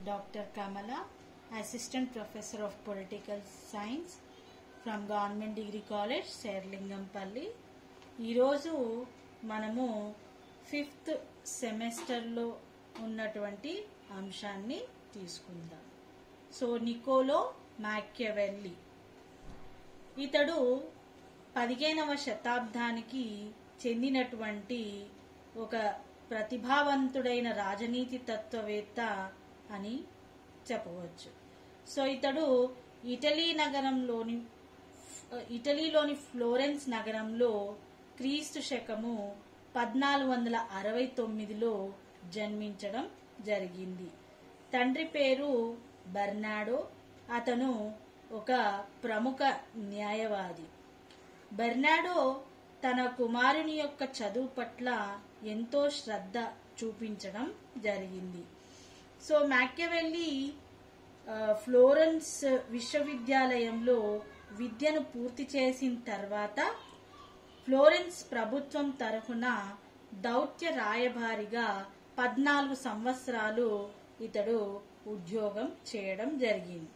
Dr. Kamala, Assistant Professor of Political Science from Government Degree College, Serilingampally ఈరోజు మనము fifth సెమెస్టర్లో ఉన్నటువంటి అంశాన్ని తీసుకుందాం సో నికోలో మ్యాక్యవెల్లి ఇతడు పదిహేనవ శతాబ్దానికి చెందినటువంటి ఒక ప్రతిభావంతుడైన రాజనీతి తత్వవేత్త అని చెప్పవచ్చు సో ఇతడు ఇటలీ నగరంలోని ఇటలీలోని ఫ్లోరెన్స్ నగరంలో క్రీస్తు శకము పద్నాలుగు వందల అరవై తొమ్మిదిలో జన్మించడం జరిగింది తండ్రి పేరు బెర్నాడో అతను ఒక ప్రముఖ న్యాయవాది బెర్నాడో తన కుమారుని యొక్క చదువు పట్ల ఎంతో శ్రద్ధ చూపించడం జరిగింది సో మ్యాక్యవెల్లి ఆ, ఫ్లోరెన్స్ విశ్వవిద్యాలయంలో విద్యను పూర్తి చేసిన తర్వాత ఫ్లోరెన్స్ ప్రభుత్వం తరఫున దౌత్య రాయబారిగా పద్నాలుగు సంవత్సరాలు ఇతడు ఉద్యోగం చేయడం జరిగింది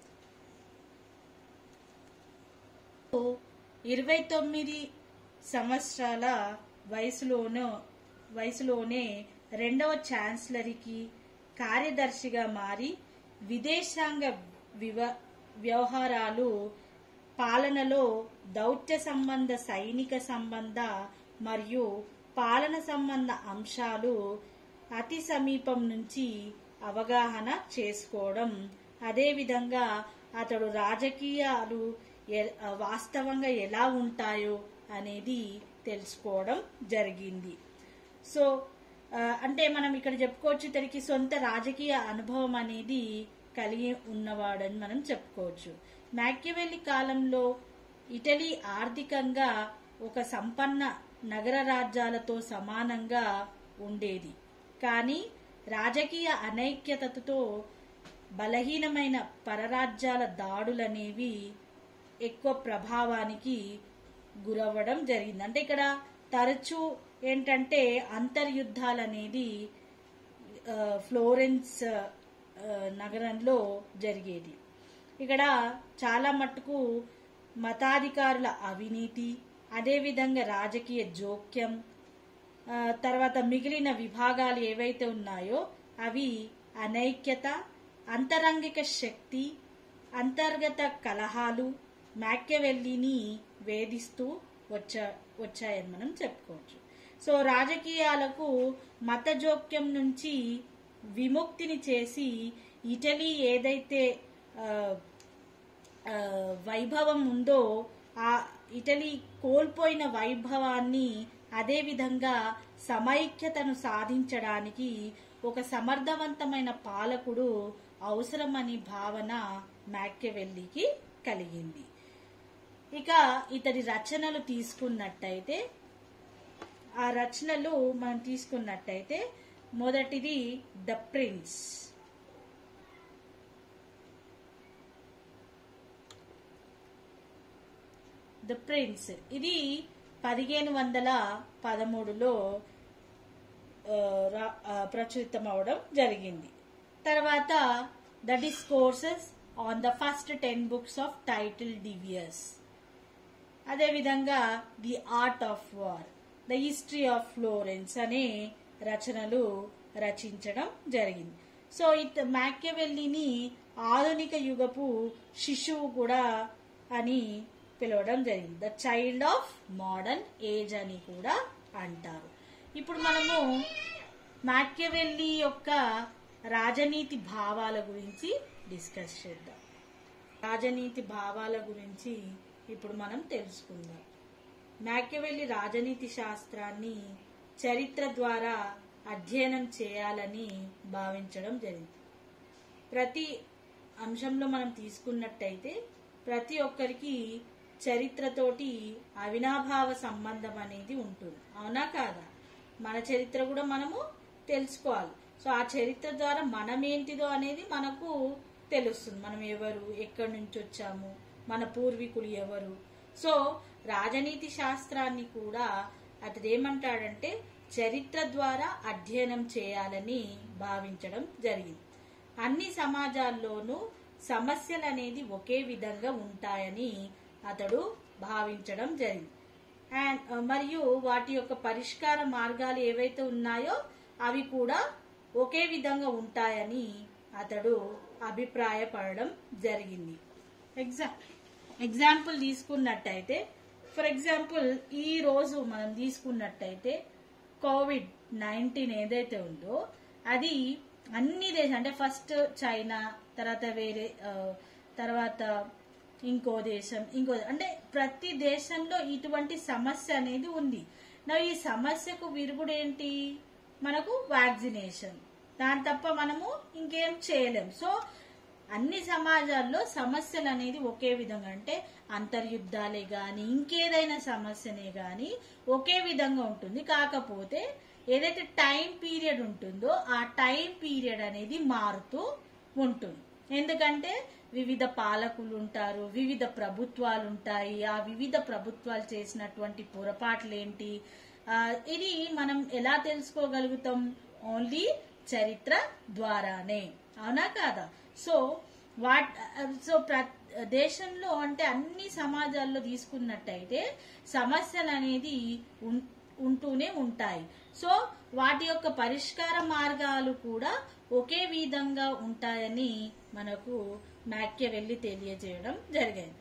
ఇరవై తొమ్మిది సంవత్సరాల వయసులోనో వయసులోనే రెండవ ఛాన్సలర్కి కార్యదర్శిగా మారి విదేశాంగ వివ వ్యవహారాలు పాలనలో దౌత్య సంబంధ సైనిక సంబంధ మరియు పాలన సంబంధ అంశాలు అతి సమీపం నుంచి అవగాహన చేసుకోవడం అదేవిధంగా అతడు రాజకీయాలు ఎ- వాస్తవంగా ఎలా ఉంటాయో అనేది తెలుసుకోవడం జరిగింది సో ఆ, అంటే మనం ఇక్కడ చెప్పుకోవచ్చు ఇతనికి సొంత రాజకీయ అనుభవం అనేది కలిగి ఉన్నవాడని మనం చెప్పుకోవచ్చు మ్యాక్యవెల్లి కాలంలో ఇటలీ ఆర్థికంగా ఒక సంపన్న నగర రాజ్యాలతో సమానంగా ఉండేది కానీ రాజకీయ అనైక్యతతో బలహీనమైన పరరాజ్యాల దాడులనేవి ఎక్కువ ప్రభావానికి గురవ్వడం జరిగింది అంటే ఇక్కడ తరచూ ఏంటంటే అంతర్యుద్ధాలు అనేది ఆ, ఫ్లోరెన్స్ ఆ, నగరంలో జరిగేది ఇక్కడ చాలా మట్టుకు మతాధికారుల అవినీతి అదేవిధంగా రాజకీయ జోక్యం ఆ, తర్వాత మిగిలిన విభాగాలు ఏవైతే ఉన్నాయో అవి అనైక్యత అంతరంగిక శక్తి అంతర్గత కలహాలు మ్యాక్యవెల్లిని వేధిస్తూ వచ్చా వచ్చాయని మనం చెప్పుకోవచ్చు సో రాజకీయాలకు మత జోక్యం నుంచి విముక్తిని చేసి ఇటలీ ఏదైతే ఆ, ఆ, వైభవం ఉందో ఆ ఇటలీ కోల్పోయిన వైభవాన్ని అదేవిధంగా సమైక్యతను సాధించడానికి ఒక సమర్థవంతమైన పాలకుడు అవసరమని భావన మ్యాక్యవెల్లికి కలిగింది ఇక ఇతడి రచనలు తీసుకున్నట్టయితే ఆ రచనలు మనం తీసుకున్నట్టయితే మొదటిది ద ప్రిన్స్ ద ప్రిన్స్ ఇది పదిహేను వందల పదమూడులో ఆ, రా- ఆ, ప్రచురితమవడం జరిగింది తర్వాత the discourses on the first ten books of Titus Livius అదేవిధంగా the art of war the history of Florence అనే రచనలు రచించడం జరిగింది సో ఇట్ మ్యాక్యవెల్లిని ఆధునిక యుగపు శిశువు కూడా అని పిలవడం జరిగింది the child of modern age అని కూడా అంటారు ఇప్పుడు మనము మ్యాక్యవెల్లి యొక్క రాజనీతి భావాల గురించి డిస్కస్ చేద్దాం రాజనీతి భావాల గురించి ఇప్పుడు మనం తెలుసుకుందాం మ్యాక్యవెల్లి రాజనీతి శాస్త్రాన్ని చరిత్ర ద్వారా అధ్యయనం చేయాలని భావించడం జరిగింది ప్రతి అంశంలో మనం తీసుకున్నట్టయితే ప్రతి ఒక్కరికి చరిత్రతోటి అవినాభావ సంబంధం అనేది ఉంటుంది అవునా కాదా మన చరిత్ర కూడా మనము తెలుసుకోవాలి సో ఆ చరిత్ర ద్వారా మనం ఏంటిదో అనేది మనకు తెలుస్తుంది మనం ఎవరు ఎక్కడి నుంచి వచ్చాము మన పూర్వీకులు ఎవరు సో రాజనీతి శాస్త్రాన్ని కూడా అతడు ఏమంటాడంటే చరిత్ర ద్వారా అధ్యయనం చేయాలని భావించడం జరిగింది అన్ని సమాజాల్లోనూ సమస్యలు అనేది ఒకే విధంగా ఉంటాయని అతడు భావించడం జరిగింది అండ్ మరియు వాటి యొక్క పరిష్కార మార్గాలు ఏవైతే ఉన్నాయో అవి కూడా ఒకే విధంగా ఉంటాయని అతడు అభిప్రాయపడడం జరిగింది ఎగ్జా ఎగ్జాంపుల్ తీసుకున్నట్టయితే ఫర్ ఎగ్జాంపుల్ ఈ రోజు మనం తీసుకున్నట్టయితే కోవిడ్ నైన్టీన్ ఏదైతే ఉందో అది అన్ని దేశం అంటే ఫస్ట్ చైనా తర్వాత వేరే ఆ, తర్వాత ఇంకో దేశం ఇంకో అంటే ప్రతి దేశంలో ఇటువంటి సమస్య అనేది ఉంది నా ఈ సమస్యకు విరుగుడు ఏంటి మనకు వ్యాక్సినేషన్ దాని తప్ప మనము ఇంకేం చేయలేం సో అన్ని సమాజాల్లో సమస్యలు అనేది ఒకే విధంగా అంటే అంతర్యుద్ధాలే గాని ఇంకేదైనా సమస్యనే గాని ఒకే విధంగా ఉంటుంది కాకపోతే ఏదైతే టైం పీరియడ్ ఉంటుందో ఆ టైం పీరియడ్ అనేది మారుతూ ఉంటుంది ఎందుకంటే వివిధ పాలకులు ఉంటారు వివిధ ప్రభుత్వాలు ఉంటాయి ఆ వివిధ ప్రభుత్వాలు చేసినటువంటి పొరపాట్లు ఏంటి ఆ, ఇది మనం ఎలా తెలుసుకోగలుగుతాం ఓన్లీ చరిత్ర ద్వారానే అవునా కాదా సో వాట్ సో ప్ర దేశంలో అంటే అన్ని సమాజాల్లో తీసుకున్నట్టయితే సమస్యలు అనేది ఉం- ఉంటూనే ఉంటాయి సో వాటి యొక్క పరిష్కార మార్గాలు కూడా ఒకే విధంగా ఉంటాయని మనకు మ్యాక్య వెళ్ళి తెలియజేయడం జరిగింది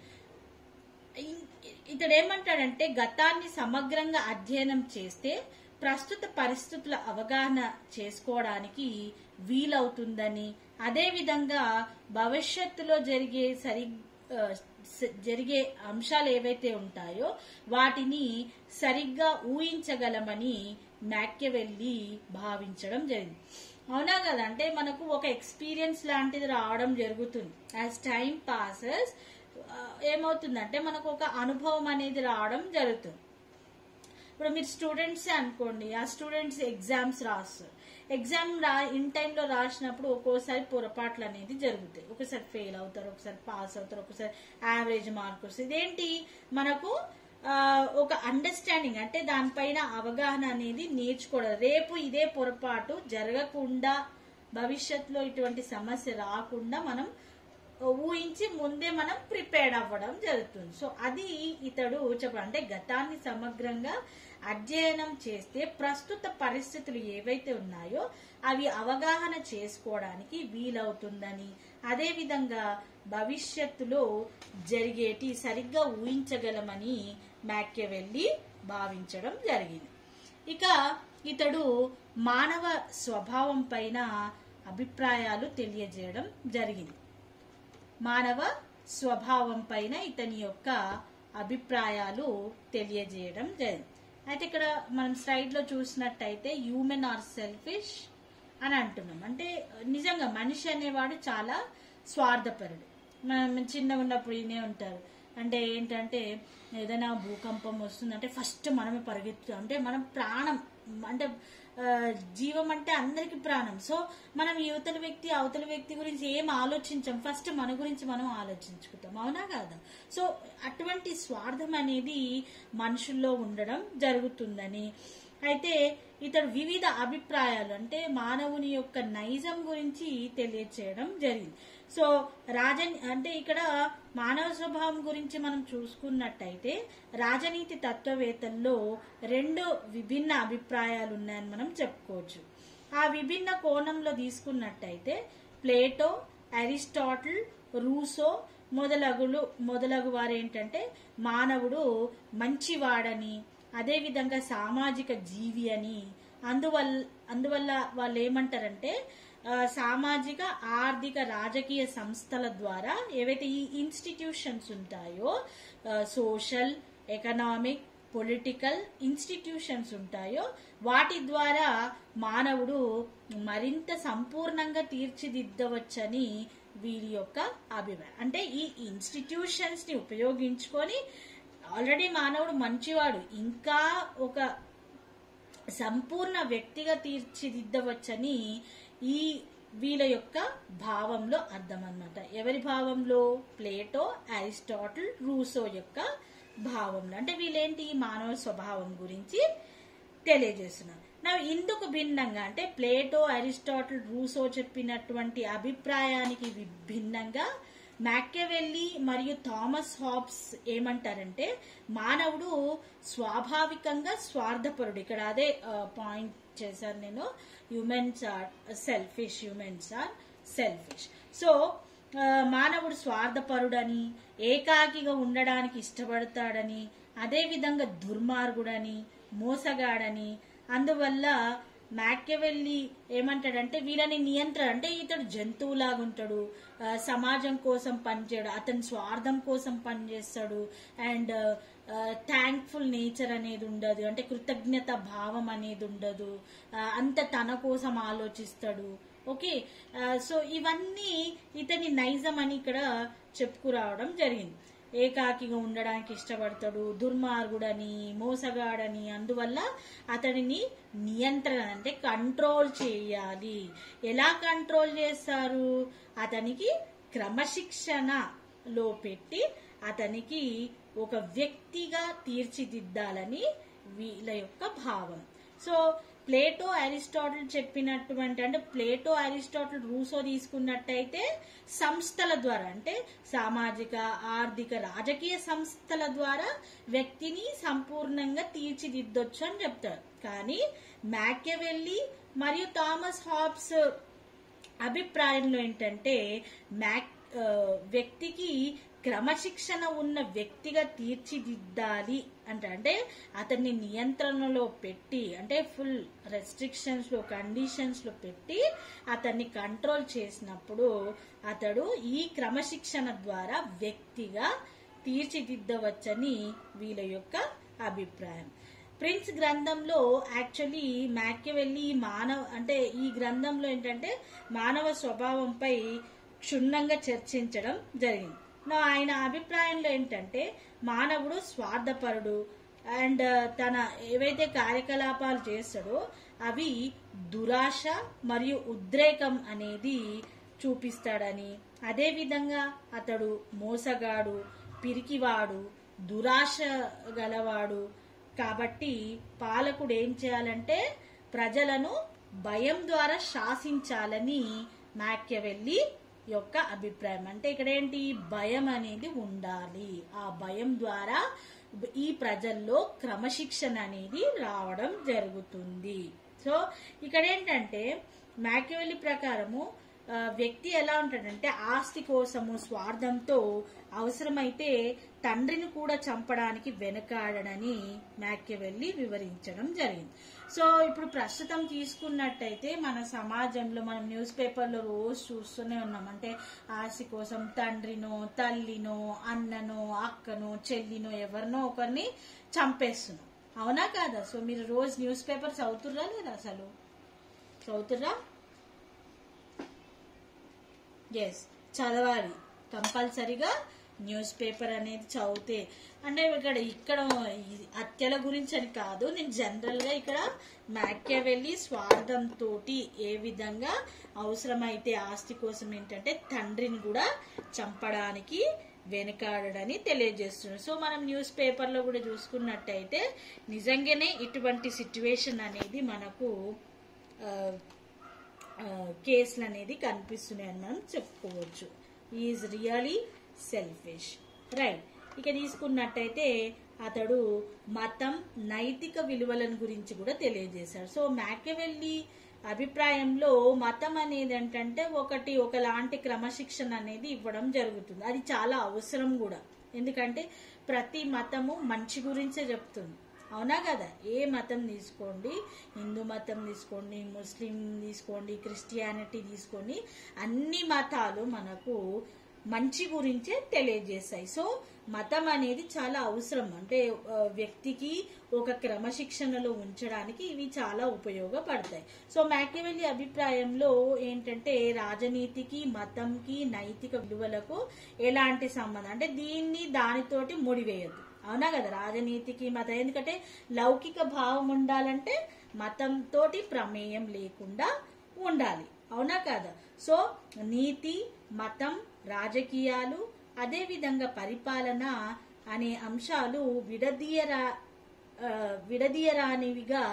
ఇ- ఇతడు ఏమంటాడంటే గతాన్ని సమగ్రంగా అధ్యయనం చేస్తే ప్రస్తుత పరిస్థితుల అవగాహన చేసుకోవడానికి వీలవుతుందని అదేవిధంగా భవిష్యత్తులో జరిగే సరి ఆ, స- జరిగే అంశాలు ఏవైతే ఉంటాయో వాటిని సరిగ్గా ఊహించగలమని మ్యాక్యవెల్లి భావించడం జరిగింది అవునా కదా అంటే మనకు ఒక ఎక్స్పీరియన్స్ లాంటిది రావడం జరుగుతుంది యాజ్ టైం పాసెస్ ఏమవుతుందంటే మనకు ఒక అనుభవం అనేది రావడం జరుగుతుంది ఇప్పుడు మీరు స్టూడెంట్స్ అనుకోండి ఆ స్టూడెంట్స్ ఎగ్జామ్స్ రాస్తారు ఎగ్జామ్ రా ఇన్ టైంలో రాసినప్పుడు ఒక్కోసారి పొరపాట్లు అనేది జరుగుతాయి ఒకసారి ఫెయిల్ అవుతారు ఒకసారి పాస్ అవుతారు ఒకసారి యావరేజ్ మార్క్ వస్తుంది ఇదేంటి మనకు ఆ, ఒక అండర్స్టాండింగ్ అంటే దానిపైన అవగాహన అనేది నేర్చుకోవడం రేపు ఇదే పొరపాటు జరగకుండా భవిష్యత్తులో ఇటువంటి సమస్య రాకుండా మనం ఊహించి ముందే మనం ప్రిపేర్డ్ అవ్వడం జరుగుతుంది సో అది ఇతడు చెప్పడం అంటే గతాన్ని సమగ్రంగా అధ్యయనం చేస్తే ప్రస్తుత పరిస్థితులు ఏవైతే ఉన్నాయో అవి అవగాహన చేసుకోవడానికి వీలవుతుందని అదేవిధంగా భవిష్యత్తులో జరిగేటి సరిగ్గా ఊహించగలమని మ్యాక్యవెల్లి భావించడం జరిగింది ఇక ఇతడు మానవ స్వభావం పైన అభిప్రాయాలు తెలియజేయడం జరిగింది మానవ స్వభావం పైన ఇతని యొక్క అభిప్రాయాలు తెలియజేయడం జరిగింది అయితే ఇక్కడ మనం స్లైడ్ లో చూసినట్టయితే హ్యూమన్ ఆర్ సెల్ఫిష్ అని అంటున్నాం అంటే నిజంగా మనిషి అనేవాడు చాలా స్వార్థపరుడు మనం చిన్నగా ఉన్నప్పుడు ఈయనే ఉంటారు అంటే ఏంటంటే ఏదైనా భూకంపం వస్తుందంటే ఫస్ట్ మనమే పరిగెత్తుతాం అంటే మనం ప్రాణం అంటే ఆ, జీవం అంటే అందరికి ప్రాణం సో మనం యువతల వ్యక్తి అవతల వ్యక్తి గురించి ఏం ఆలోచించం ఫస్ట్ మన గురించి మనం ఆలోచించుకుంటాం అవునా కాదా సో అటువంటి స్వార్థం అనేది మనుషుల్లో ఉండడం జరుగుతుందని అయితే ఇతడు వివిధ అభిప్రాయాలు అంటే మానవుని యొక్క నైజం గురించి తెలియచేయడం జరిగింది సో రాజన్ అంటే ఇక్కడ మానవ స్వభావం గురించి మనం చూసుకున్నట్టయితే రాజనీతి తత్వవేత్తల్లో రెండు విభిన్న అభిప్రాయాలు ఉన్నాయని మనం చెప్పుకోవచ్చు ఆ విభిన్న కోణంలో తీసుకున్నట్టయితే ప్లేటో అరిస్టాటిల్ రూసో మొదలగులు మొదలగు వారు ఏంటంటే మానవుడు మంచివాడని అదేవిధంగా సామాజిక జీవి అని అందువల్ల అందువల్ల వాళ్ళు ఏమంటారంటే ఆ, సామాజిక ఆర్థిక రాజకీయ సంస్థల ద్వారా ఏవైతే ఈ ఇన్స్టిట్యూషన్స్ ఉంటాయో సోషల్ ఎకనామిక్ పొలిటికల్ ఇన్స్టిట్యూషన్స్ ఉంటాయో వాటి ద్వారా మానవుడు మరింత సంపూర్ణంగా తీర్చిదిద్దవచ్చని వీరి యొక్క అభిప్రాయం అంటే ఈ ఇన్స్టిట్యూషన్స్ ని ఉపయోగించుకొని ఆల్రెడీ మానవుడు మంచివాడు ఇంకా ఒక సంపూర్ణ వ్యక్తిగా తీర్చిదిద్దవచ్చని ఈ వీళ్ళ యొక్క భావంలో అర్థం అన్నమాట ఎవరి భావంలో ప్లేటో అరిస్టాటిల్ రూసో యొక్క భావంలో అంటే వీళ్ళేంటి మానవ స్వభావం గురించి తెలియజేస్తున్నారు నా ఇందుకు భిన్నంగా అంటే ప్లేటో అరిస్టాటిల్ రూసో చెప్పినటువంటి అభిప్రాయానికి వి- భిన్నంగా మ్యాకెవెల్లి మరియు థామస్ హాబ్స్ ఏమంటారంటే మానవుడు స్వాభావికంగా స్వార్థపరుడు ఇక్కడ అదే పాయింట్ చేశాను నేను humans are selfish humans are selfish so ఆ, మానవుడు స్వార్థపరుడని ఏకాకిగా ఉండడానికి ఇష్టపడతాడని అదేవిధంగా దుర్మార్గుడని మోసగాడని అందువల్ల మ్యాకెవెల్లి ఏమంటాడంటే వీళ్ళని నియంత్రణ అంటే ఇతడు జంతువులాగా ఉంటాడు ఆ, సమాజం కోసం పనిచేయడు అతని స్వార్థం కోసం పనిచేస్తాడు అండ్ థ్యాంక్ఫుల్ నేచర్ అనేది ఉండదు అంటే కృతజ్ఞత భావం అనేది ఉండదు ఆ, అంత తన కోసం ఆలోచిస్తాడు ఓకే ఆ, సో ఇవన్నీ ఇతని నైజం అని ఇక్కడ చెప్పుకురావడం జరిగింది ఏకాకిగా ఉండడానికి ఇష్టపడతాడు దుర్మార్గుడని మోసగాడని అందువల్ల అతడిని నియంత్రణ అంటే కంట్రోల్ చేయాలి ఎలా కంట్రోల్ చేస్తారు అతనికి క్రమశిక్షణలో పెట్టి అతనికి ఒక వ్యక్తిగా తీర్చిదిద్దాలని వీళ్ళ యొక్క భావం సో ప్లేటో అరిస్టాటిల్ చెప్పినటువంటి అంటే ప్లేటో అరిస్టాటిల్ రూసో తీసుకున్నట్టయితే సంస్థల ద్వారా అంటే సామాజిక ఆర్థిక రాజకీయ సంస్థల ద్వారా వ్యక్తిని సంపూర్ణంగా తీర్చిదిద్దొచ్చు అని చెప్తారు కానీ మ్యాకెవెల్లి మరియు థామస్ హాబ్స్ అభిప్రాయంలో ఏంటంటే మ్యాక్ ఆ, వ్యక్తికి క్రమశిక్షణ ఉన్న వ్యక్తిగా తీర్చిదిద్దాలి అంటే అంటే అతన్ని నియంత్రణలో పెట్టి అంటే ఫుల్ రెస్ట్రిక్షన్స్ లో కండిషన్స్ లో పెట్టి అతన్ని కంట్రోల్ చేసినప్పుడు అతడు ఈ క్రమశిక్షణ ద్వారా వ్యక్తిగా తీర్చిదిద్దవచ్చని వీళ్ళ యొక్క అభిప్రాయం ప్రిన్స్ గ్రంథంలో యాక్చువల్లీ మ్యాక్యవెల్లి మానవ అంటే ఈ గ్రంథంలో ఏంటంటే మానవ స్వభావంపై క్షుణ్ణంగా చర్చించడం జరిగింది నా ఆయన అభిప్రాయంలో ఏంటంటే మానవుడు స్వార్థపరుడు అండ్ తన ఏవైతే కార్యకలాపాలు చేస్తాడో అవి దురాశ మరియు ఉద్రేకం అనేది చూపిస్తాడని అదేవిధంగా అతడు మోసగాడు పిరికివాడు దురాశ గలవాడు కాబట్టి పాలకుడు ఏం చేయాలంటే ప్రజలను భయం ద్వారా శాసించాలని మ్యాక్యవెల్లి యొక్క అభిప్రాయం అంటే ఇక్కడ ఏంటి భయం అనేది ఉండాలి ఆ భయం ద్వారా ఈ ప్రజల్లో క్రమశిక్షణ అనేది రావడం జరుగుతుంది సో ఇక్కడ ఏంటంటే మ్యాక్యవెల్లి ప్రకారము ఆ, వ్యక్తి ఎలా ఉంటాడంటే ఆస్తి కోసము స్వార్థంతో అవసరమైతే తండ్రిని కూడా చంపడానికి వెనకాడనని మ్యాక్యవెల్లి వివరించడం జరిగింది సో ఇప్పుడు ప్రస్తుతం తీసుకున్నట్టయితే మన సమాజంలో మనం న్యూస్ పేపర్లో రోజు చూస్తూనే ఉన్నాం అంటే ఆస్తి కోసం తండ్రినో తల్లినో అన్ననో అక్కనో చెల్లినో ఎవరినో ఒకరిని చంపేస్తున్నాం అవునా కాదా సో మీరు రోజు న్యూస్ పేపర్ చదువుతుర్రా లేదా అసలు చదువుతుర్రా ఎస్ చదవాలి కంపల్సరీగా న్యూస్ పేపర్ అనేది చదివితే అంటే ఇక్కడ ఇక్కడ ఈ హత్యల గురించి అని కాదు నేను జనరల్ గా ఇక్కడ మ్యాక్యవెల్లి స్వార్థంతో ఏ విధంగా అవసరమైతే ఆస్తి కోసం ఏంటంటే తండ్రిని కూడా చంపడానికి వెనకాడని తెలియజేస్తున్నారు సో మనం న్యూస్ పేపర్లో కూడా చూసుకున్నట్టయితే నిజంగానే ఇటువంటి సిచ్యువేషన్ అనేది మనకు ఆ, ఆ, కేసులు అనేది కనిపిస్తున్నాయని మనం చెప్పుకోవచ్చు ఈజ్ రియలీ సెల్ఫిష్ రైట్ ఇక తీసుకున్నట్టయితే అతడు మతం నైతిక విలువలను గురించి కూడా తెలియజేశాడు సో మ్యాకెవెల్లి అభిప్రాయంలో మతం అనేది ఏంటంటే ఒకటి ఒకలాంటి క్రమశిక్షణ అనేది ఇవ్వడం జరుగుతుంది అది చాలా అవసరం కూడా ఎందుకంటే ప్రతి మతము మంచి గురించే చెప్తుంది అవునా కదా ఏ మతం తీసుకోండి హిందూ మతం తీసుకోండి ముస్లిం తీసుకోండి క్రిస్టియానిటీ తీసుకోండి అన్ని మతాలు మనకు మంచి గురించే తెలియజేస్తాయి సో మతం అనేది చాలా అవసరం అంటే ఆ, వ్యక్తికి ఒక క్రమశిక్షణలో ఉంచడానికి ఇవి చాలా ఉపయోగపడతాయి సో మ్యాకివెల్లి అభిప్రాయంలో ఏంటంటే రాజనీతికి మతంకి నైతిక విలువలకు ఎలాంటి సంబంధం అంటే దీన్ని దానితోటి ముడివేయద్దు అవునా కదా రాజనీతికి మతం ఎందుకంటే లౌకిక భావం ఉండాలంటే మతంతోటి ప్రమేయం లేకుండా ఉండాలి అవునా కాదా సో నీతి మతం రాజకీయాలు అదేవిధంగా పరిపాలన అనే అంశాలు విడదీయరా ఆ, విడదీయరానివిగా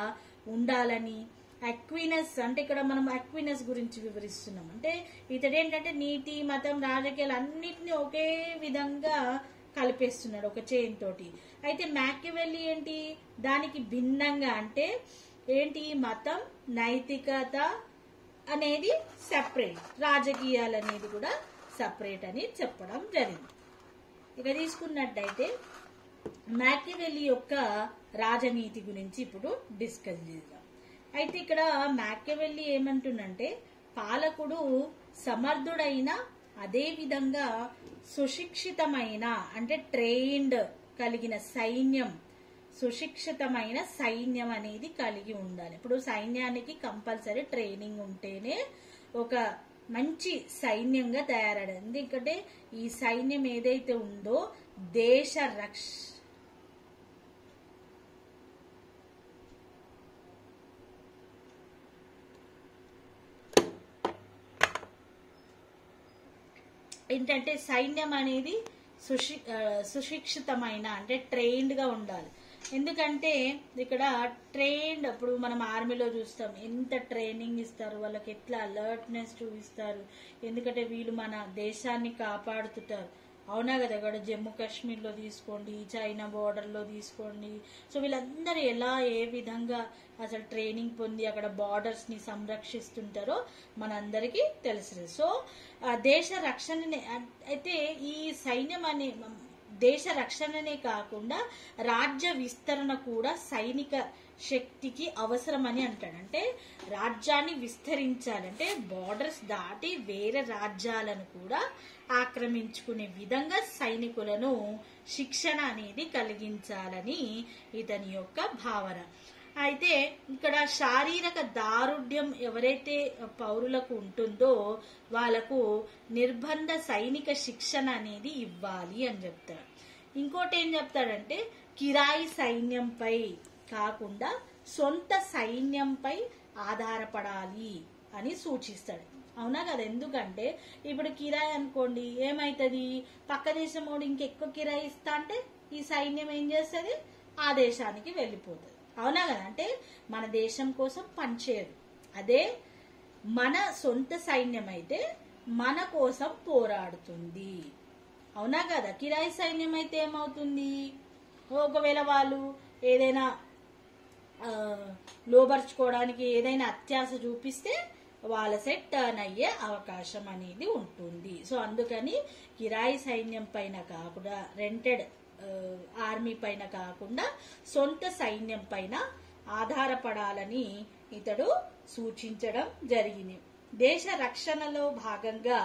ఉండాలని అక్వినస్ అంటే ఇక్కడ మనం అక్వినస్ గురించి వివరిస్తున్నాం అంటే ఇతడు ఏంటంటే నీతి మతం రాజకీయాలు అన్నిటిని ఒకే విధంగా కలిపేస్తున్నాడు ఒక చైన్ తోటి అయితే మ్యాక్యవెల్లి ఏంటి దానికి భిన్నంగా అంటే ఏంటి మతం నైతికత అనేది సెపరేట్ రాజకీయాలు అనేది కూడా సెపరేట్ అని చెప్పడం జరిగింది ఇక తీసుకున్నట్టయితే మ్యాకివెల్లి యొక్క రాజనీతి గురించి ఇప్పుడు డిస్కస్ చేద్దాం అయితే ఇక్కడ మ్యాకివెల్లి ఏమంటుందంటే పాలకుడు సమర్థుడైన అదే విధంగా సుశిక్షితమైన అంటే ట్రైన్డ్ కలిగిన సైన్యం సుశిక్షితమైన సైన్యం అనేది కలిగి ఉండాలి ఇప్పుడు సైన్యానికి కంపల్సరీ ట్రైనింగ్ ఉంటేనే ఒక మంచి సైన్యంగా తయారయ్యాడు ఎందుకంటే ఈ సైన్యం ఏదైతే ఉందో దేశ రక్ష ఏంటంటే సైన్యం అనేది సుశి ఆ, సుశిక్షితమైన అంటే ట్రైన్డ్ గా ఉండాలి ఎందుకంటే ఇక్కడ ట్రైన్డ్ అప్పుడు మనం ఆర్మీలో చూస్తాం ఎంత ట్రైనింగ్ ఇస్తారు వాళ్ళకి ఎట్లా అలర్ట్నెస్ చూపిస్తారు ఎందుకంటే వీళ్ళు మన దేశాన్ని కాపాడుతుంటారు అవునా కదా ఇక్కడ జమ్మూ కాశ్మీర్లో తీసుకోండి చైనా బోర్డర్లో తీసుకోండి సో వీళ్ళందరూ ఎలా ఏ విధంగా అసలు ట్రైనింగ్ పొంది అక్కడ బార్డర్స్ ని సంరక్షిస్తుంటారో మనందరికీ తెలుసు సో ఆ దేశ రక్షణని అయితే ఈ సైన్యం అనే దేశ రక్షణనే కాకుండా రాజ్య విస్తరణ కూడా సైనిక శక్తికి అవసరమని అంటాడు అంటే రాజ్యాన్ని విస్తరించాలంటే బార్డర్స్ దాటి వేరే రాజ్యాలను కూడా ఆక్రమించుకునే విధంగా సైనికులను శిక్షణ అనేది కలిగించాలని ఇతని యొక్క భావన అయితే ఇక్కడ శారీరక దారుఢ్యం ఎవరైతే పౌరులకు ఉంటుందో వాళ్ళకు నిర్బంధ సైనిక శిక్షణ అనేది ఇవ్వాలి అని చెప్తాడు ఇంకోటి ఏం చెప్తాడంటే కిరాయి సైన్యంపై కాకుండా సొంత సైన్యంపై ఆధారపడాలి అని సూచిస్తాడు అవునా కదా ఎందుకంటే ఇప్పుడు కిరాయి అనుకోండి ఏమైతుంది పక్క దేశం వాడు ఇంకెక్కువ కిరాయి ఇస్తా అంటే ఈ సైన్యం ఏం చేస్తుంది ఆ దేశానికి వెళ్ళిపోతుంది అవునా కదా అంటే మన దేశం కోసం పనిచేయదు అదే మన సొంత సైన్యం అయితే మన కోసం పోరాడుతుంది అవునా కదా కిరాయి సైన్యం అయితే ఏమవుతుంది ఒకవేళ వాళ్ళు ఏదైనా ఆ, లోబర్చుకోవడానికి ఏదైనా అత్యాశ చూపిస్తే వాళ్ళ సెట్ టర్న్ అయ్యే అవకాశం అనేది ఉంటుంది సో అందుకని కిరాయి సైన్యం పైన కాకుండా రెంటెడ్ ఆర్మీ పైన కాకుండా సొంత సైన్యం పైన ఆధారపడాలని ఇతడు సూచించడం జరిగింది దేశ రక్షణలో భాగంగా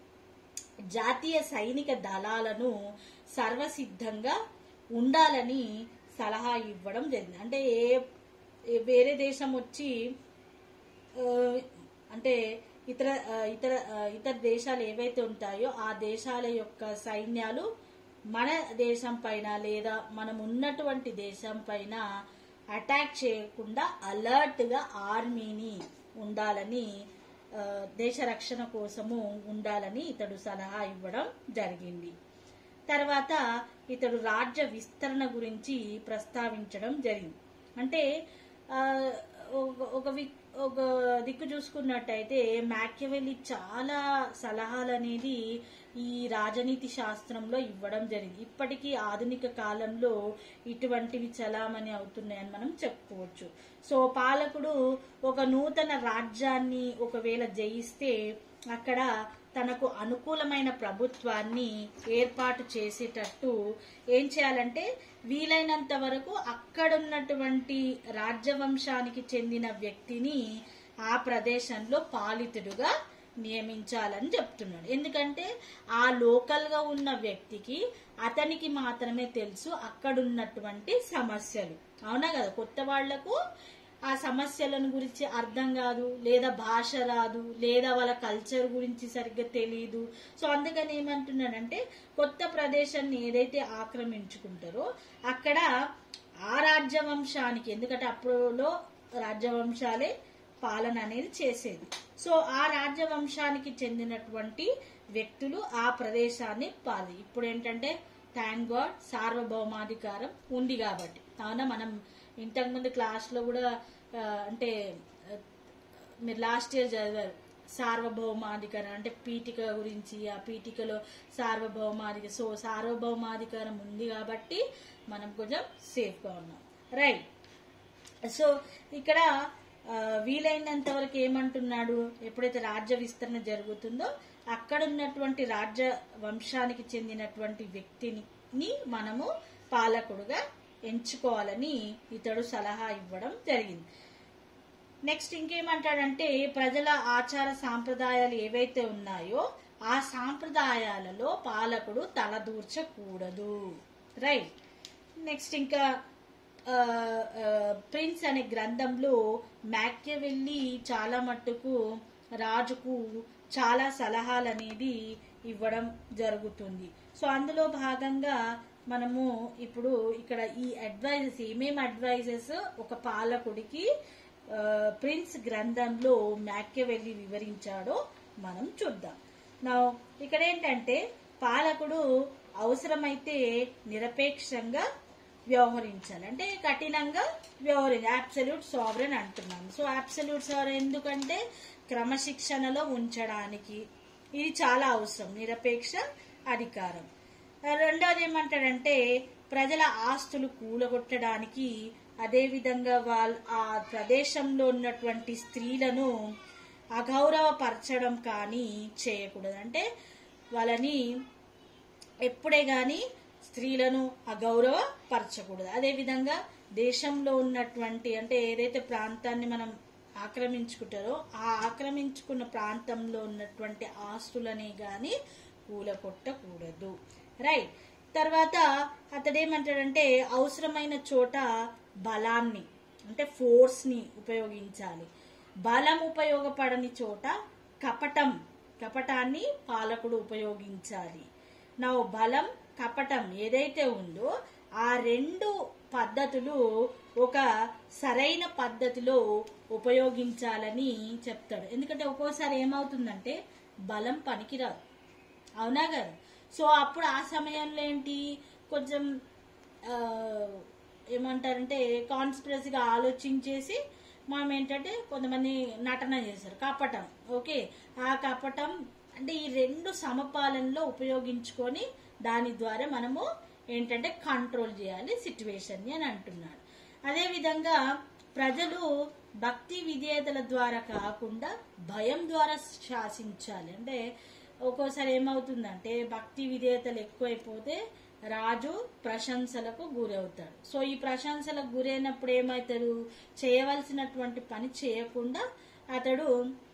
జాతీయ సైనిక దళాలను సర్వసిద్ధంగా ఉండాలని సలహా ఇవ్వడం జరిగింది అంటే ఏ ఏ వేరే దేశం వచ్చి ఆ, అంటే ఇతర ఆ, ఇతర ఆ, ఇతర దేశాలు ఏవైతే ఉంటాయో ఆ దేశాల యొక్క సైన్యాలు మన దేశం పైన లేదా మనం ఉన్నటువంటి దేశం పైన అటాక్ చేయకుండా అలర్ట్ గా ఆర్మీని ఉండాలని ఆ, దేశ రక్షణ కోసము ఉండాలని ఇతడు సలహా ఇవ్వడం జరిగింది తర్వాత ఇతడు రాజ్య విస్తరణ గురించి ప్రస్తావించడం జరిగింది అంటే ఆ, ఒక- ఒక వి- ఒక దిక్కు చూసుకున్నట్టయితే మ్యాక్యవెల్లి చాలా సలహాలు అనేది ఈ రాజనీతి శాస్త్రంలో ఇవ్వడం జరిగింది ఇప్పటికీ ఆధునిక కాలంలో ఇటువంటివి చలామణి అవుతున్నాయని మనం చెప్పుకోవచ్చు సో పాలకుడు ఒక నూతన రాజ్యాన్ని ఒకవేళ జయిస్తే అక్కడ తనకు అనుకూలమైన ప్రభుత్వాన్ని ఏర్పాటు చేసేటట్టు ఏం చేయాలంటే వీలైనంత వరకు అక్కడున్నటువంటి రాజ్యవంశానికి చెందిన వ్యక్తిని ఆ ప్రదేశంలో పాలితుడుగా నియమించాలని చెప్తున్నాడు ఎందుకంటే ఆ లోకల్ గా ఉన్న వ్యక్తికి అతనికి మాత్రమే తెలుసు అక్కడున్నటువంటి సమస్యలు అవునా కదా కొత్త వాళ్లకు ఆ సమస్యలను గురించి అర్థం కాదు లేదా భాష రాదు లేదా వాళ్ళ కల్చర్ గురించి సరిగ్గా తెలియదు సో అందుకని ఏమంటున్నాడంటే కొత్త ప్రదేశాన్ని ఏదైతే ఆక్రమించుకుంటారో అక్కడ ఆ రాజ్యవంశానికి ఎందుకంటే అప్పుడులో రాజ్యవంశాలే పాలన అనేది చేసేది సో ఆ రాజ్యవంశానికి చెందినటువంటి వ్యక్తులు ఆ ప్రదేశాన్ని పాలి ఇప్పుడు ఏంటంటే థ్యాంక్ గాడ్ సార్వభౌమాధికారం ఉంది కాబట్టి కావున మనం ఇంతకుముందు క్లాస్లో కూడా ఆ, అంటే ఆ, మీరు లాస్ట్ ఇయర్ చదివారు సార్వభౌమాధికారం అంటే పీఠిక గురించి ఆ పీఠికలో సార్వభౌమాధిక సో సార్వభౌమాధికారం ఉంది కాబట్టి మనం కొంచెం సేఫ్గా ఉన్నాం రైట్ సో ఇక్కడ ఆ, వీలైనంత వరకు ఏమంటున్నాడు ఎప్పుడైతే రాజ్య విస్తరణ జరుగుతుందో అక్కడ ఉన్నటువంటి రాజ్య వంశానికి చెందినటువంటి వ్యక్తిని ని మనము పాలకుడుగా ఎంచుకోవాలని ఇతడు సలహా ఇవ్వడం జరిగింది నెక్స్ట్ ఇంకేమంటాడంటే ప్రజల ఆచార సాంప్రదాయాలు ఏవైతే ఉన్నాయో ఆ సాంప్రదాయాలలో పాలకుడు తలదూర్చకూడదు రైట్ నెక్స్ట్ ఇంకా ఆ, ఆ, ప్రిన్స్ అనే గ్రంథంలో మ్యాక్యవెల్లి చాలా మట్టుకు రాజుకు చాలా సలహాలు అనేది ఇవ్వడం జరుగుతుంది సో అందులో భాగంగా మనము ఇప్పుడు ఇక్కడ ఈ అడ్వైజెస్ ఏమేమి అడ్వైజెస్ ఒక పాలకుడికి ఆ, ప్రిన్స్ గ్రంథంలో మ్యాక్యవెల్లి వివరించాడో మనం చూద్దాం నా ఇక్కడ ఏంటంటే పాలకుడు అవసరమైతే నిరపేక్షంగా వ్యవహరించాలి అంటే కఠినంగా వ్యవహరించాలి అబ్సల్యూట్ సావరెన్ అంటున్నాను సో అబ్సల్యూట్ సావరెన్ ఎందుకంటే క్రమశిక్షణలో ఉంచడానికి ఇది చాలా అవసరం నిరపేక్ష అధికారం రెండోది ఏమంటాడంటే ప్రజల ఆస్తులు కూలగొట్టడానికి అదేవిధంగా వాళ్ళ ఆ ప్రదేశంలో ఉన్నటువంటి స్త్రీలను అగౌరవపరచడం కానీ చేయకూడదు అంటే వాళ్ళని ఎప్పుడే గాని స్త్రీలను అగౌరవపరచకూడదు అదేవిధంగా దేశంలో ఉన్నటువంటి అంటే ఏదైతే ప్రాంతాన్ని మనం ఆక్రమించుకుంటారో ఆ ఆక్రమించుకున్న ప్రాంతంలో ఉన్నటువంటి ఆస్తులని గాని కూలగొట్టకూడదు రైట్ తర్వాత అతడేమంటాడంటే అవసరమైన చోట బలాన్ని అంటే ఫోర్స్ ని ఉపయోగించాలి బలం ఉపయోగపడని చోట కపటం కపటాన్ని పాలకుడు ఉపయోగించాలి నా బలం కపటం ఏదైతే ఉందో ఆ రెండు పద్ధతులు ఒక సరైన పద్ధతిలో ఉపయోగించాలని చెప్తాడు ఎందుకంటే ఒక్కోసారి ఏమవుతుందంటే బలం పనికిరాదు అవునా కదా సో అప్పుడు ఆ సమయంలో ఏంటి కొంచెం ఆ, ఏమంటారంటే కాన్స్పిరసీగా ఆలోచించేసి మనం ఏంటంటే కొంతమంది నటన చేశారు కపటం ఓకే ఆ కపటం అంటే ఈ రెండు సమపాలనలో ఉపయోగించుకొని దాని ద్వారా మనము ఏంటంటే కంట్రోల్ చేయాలి సిచ్యువేషన్ని అని అంటున్నాడు అదేవిధంగా ప్రజలు భక్తి విధేయతల ద్వారా కాకుండా భయం ద్వారా శాసించాలి అంటే ఒక్కోసారి ఏమవుతుందంటే భక్తి విధేయతలు ఎక్కువైపోతే రాజు ప్రశంసలకు గురవుతాడు సో ఈ ప్రశంసలకు గురైనప్పుడు ఏమవుతాడు చేయవలసినటువంటి పని చేయకుండా అతడు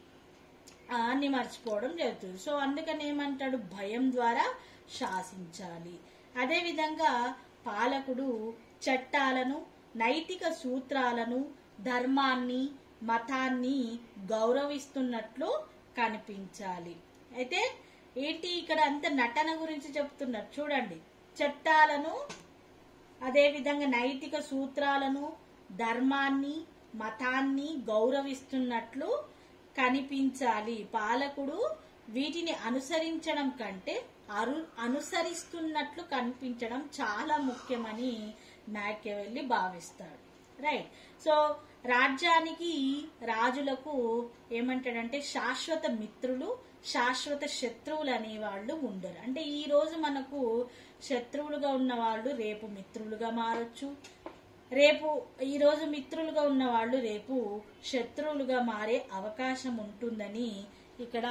ఆ, అన్ని మర్చిపోవడం జరుగుతుంది సో అందుకని ఏమంటాడు భయం ద్వారా శాసించాలి అదేవిధంగా పాలకుడు చట్టాలను నైతిక సూత్రాలను ధర్మాన్ని మతాన్ని గౌరవిస్తున్నట్లు కనిపించాలి అయితే ఏంటి ఇక్కడ అంత నటన గురించి చెప్తున్నారు చూడండి చట్టాలను అదేవిధంగా నైతిక సూత్రాలను ధర్మాన్ని మతాన్ని గౌరవిస్తున్నట్లు కనిపించాలి పాలకుడు వీటిని అనుసరించడం కంటే అరు అనుసరిస్తున్నట్లు కనిపించడం చాలా ముఖ్యమని మ్యాకెవెల్లి భావిస్తాడు రైట్ సో రాజ్యానికి రాజులకు ఏమంటాడంటే శాశ్వత మిత్రులు శాశ్వత శత్రువులు అనేవాళ్ళు ఉండరు అంటే ఈ రోజు మనకు శత్రువులుగా ఉన్న వాళ్ళు రేపు మిత్రులుగా మారొచ్చు రేపు ఈ రోజు మిత్రులుగా ఉన్న వాళ్ళు రేపు శత్రువులుగా మారే అవకాశం ఉంటుందని ఇక్కడ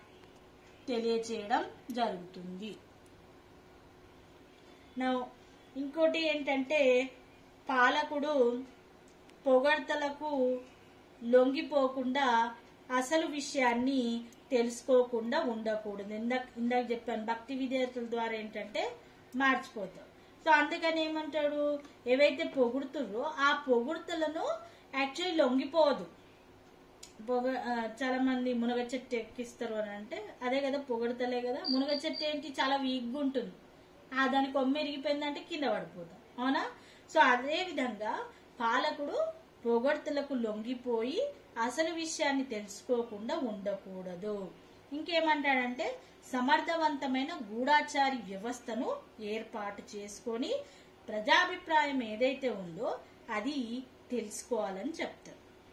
తెలియచేయడం జరుగుతుంది నా ఇంకోటి ఏంటంటే పాలకుడు పొగడ్తలకు లొంగిపోకుండా అసలు విషయాన్ని తెలుసుకోకుండా ఉండకూడదు ఇందాక ఇందాక చెప్పాను భక్తి విద్యార్థుల ద్వారా ఏంటంటే మార్చిపోతాం సో అందుకని ఏమంటాడు ఏవైతే పొగుడుతుర్రో ఆ పొగుడుతలను యాక్చువల్లీ లొంగిపోదు పొగ ఆ, చాలా మంది మునగ చెట్టు ఎక్కిస్తారు అని అంటే అదే కదా పొగడతలే కదా మునగ చెట్టు ఏంటి చాలా వీక్గా ఉంటుంది ఆ దాని కొమ్మ ఎరిగిపోయిందంటే కింద పడిపోతాం అవునా సో అదే విధంగా పాలకుడు పొగడ్తలకు లొంగిపోయి అసలు విషయాన్ని తెలుసుకోకుండా ఉండకూడదు ఇంకేమంటాడంటే సమర్థవంతమైన గూఢాచారి వ్యవస్థను ఏర్పాటు చేసుకొని ప్రజాభిప్రాయం ఏదైతే ఉందో అది తెలుసుకోవాలని చెప్తారు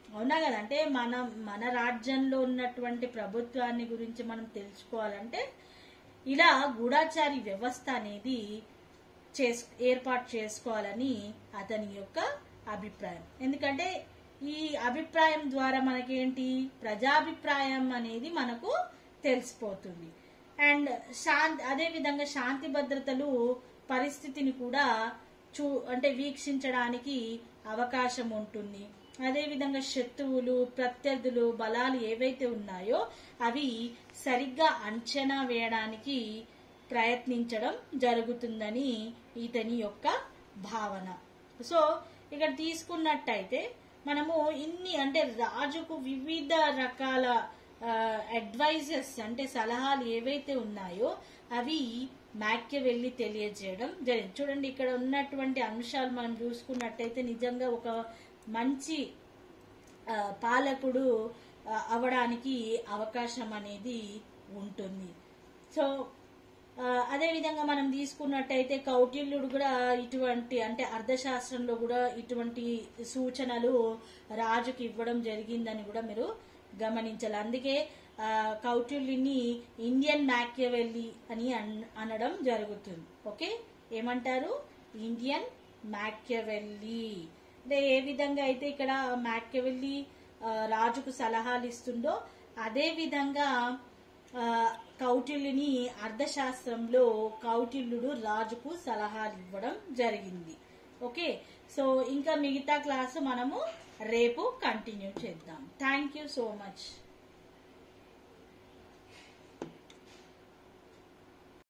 అవునా కదా అంటే మన మన రాజ్యంలో ఉన్నటువంటి ప్రభుత్వాన్ని గురించి మనం తెలుసుకోవాలంటే ఇలా గూఢాచారి వ్యవస్థ అనేది చేస్ ఏర్పాటు చేసుకోవాలని అతని యొక్క అభిప్రాయం ఎందుకంటే ఈ అభిప్రాయం ద్వారా మనకేంటి ప్రజాభిప్రాయం అనేది మనకు తెలిసిపోతుంది అండ్ శాంతి అదే విధంగా శాంతి భద్రతలు పరిస్థితిని కూడా చూ అంటే వీక్షించడానికి అవకాశం ఉంటుంది అదే విధంగా శత్రువులు ప్రత్యర్థులు బలాలు ఏవైతే ఉన్నాయో అవి సరిగ్గా అంచనా వేయడానికి ప్రయత్నించడం జరుగుతుందని ఇతని యొక్క భావన సో ఇక్కడ తీసుకున్నట్టయితే మనము ఇన్ని అంటే రాజుకు వివిధ రకాల అడ్వైజెస్ అంటే సలహాలు ఏవైతే ఉన్నాయో అవి మ్యాక్య వెళ్ళి తెలియజేయడం జరిగింది చూడండి ఇక్కడ ఉన్నటువంటి అంశాలు మనం చూసుకున్నట్టయితే నిజంగా ఒక మంచి ఆ, పాలకుడు ఆ, అవడానికి అవకాశం అనేది ఉంటుంది సో ఆ, అదే విధంగా మనం తీసుకున్నట్టయితే కౌటిల్యుడు కూడా ఇటువంటి అంటే అర్థశాస్త్రంలో కూడా ఇటువంటి సూచనలు రాజుకి ఇవ్వడం జరిగిందని కూడా మీరు గమనించాలి అందుకే ఆ, కౌటిల్యుని ఇండియన్ మ్యాక్యవెల్లి అని అన్- అనడం జరుగుతుంది ఓకే ఏమంటారు ఇండియన్ మ్యాక్యవెల్లి అంటే ఏ విధంగా అయితే ఇక్కడ మ్యాక్యవెల్లి ఆ, రాజుకు సలహాలు ఇస్తుందో అదే విధంగా ఆ, కౌటిల్యుని అర్థశాస్త్రంలో కౌటిల్యుడు రాజుకు సలహాలు ఇవ్వడం జరిగింది ఓకే సో ఇంకా మిగతా క్లాసు మనము రేపు కంటిన్యూ చేద్దాం థ్యాంక్ యూ సో మచ్